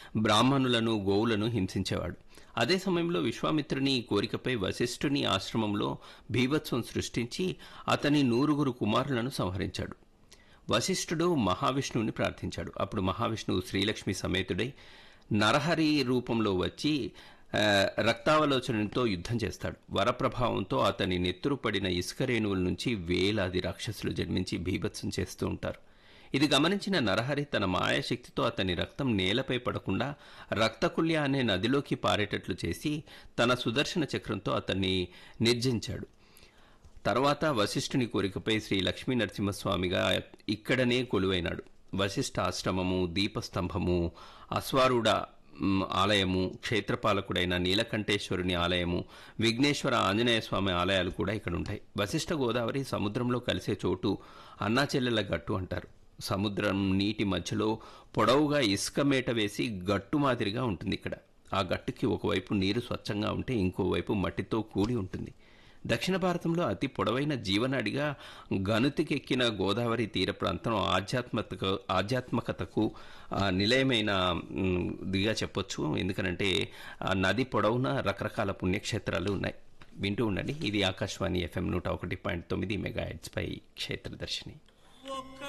బ్రాహ్మణులను గోవులను హింసించేవాడు అదే సమయంలో విశ్వామిత్రుని ఈ కోరికపై వశిష్ఠుని ఆశ్రమంలో భీభత్సం సృష్టించి అతని నూరుగురు కుమారులను సంహరించాడు వశిష్ఠుడు మహావిష్ణువుని ప్రార్థించాడు అప్పుడు మహావిష్ణువు శ్రీలక్ష్మి సమేతుడై నరహరి రూపంలో వచ్చి ఆ, రక్తావలోచనతో యుద్ధం చేస్తాడు వరప్రభావంతో అతని నెత్తురు పడిన ఇసుక రేణువుల నుంచి వేలాది రాక్షసులు జన్మించి భీభత్సం చేస్తూ ఉంటారు ఇది గమనించిన నరహరి తన మాయాశక్తితో అతని రక్తం నేలపై పడకుండా రక్తకుల్య అనే నదిలోకి పారేటట్లు చేసి తన సుదర్శన చక్రంతో అతన్ని నిర్జించాడు తర్వాత వశిష్ఠుని కోరికపై శ్రీ లక్ష్మీ నరసింహస్వామిగా ఇక్కడనే కొలువైనాడు వశిష్ఠ ఆశ్రమము దీపస్తంభము అశ్వారూఢ మ్, ఆలయము క్షేత్రపాలకుడైన నీలకంఠేశ్వరుని ఆలయము విఘ్నేశ్వర ఆంజనేయ స్వామి ఆలయాలు కూడా ఇక్కడ ఉంటాయి వశిష్ఠ గోదావరి సముద్రంలో కలిసే చోటు అన్నాచెల్లెల గట్టు అంటారు సముద్రం నీటి మధ్యలో పొడవుగా ఇసుక మేట వేసి గట్టు మాదిరిగా ఉంటుంది ఇక్కడ ఆ గట్టుకి ఒకవైపు నీరు స్వచ్ఛంగా ఉంటే ఇంకోవైపు మట్టితో కూడి ఉంటుంది దక్షిణ భారతంలో అతి పొడవైన జీవనాడిగా గనుతికెక్కిన గోదావరి తీర ప్రాంతం ఆధ్యాత్మక ఆధ్యాత్మకతకు ఆ, నిలయమైన మ్, దిగా చెప్పొచ్చు ఎందుకనంటే ఆ నది పొడవున రకరకాల పుణ్యక్షేత్రాలు ఉన్నాయి వింటూ ఉండండి ఇది ఆకాశవాణి ఎఫ్ఎం నూట ఒకటి పాయింట్ తొమ్మిది మెగా పై క్షేత్రదర్శిని ఒక్క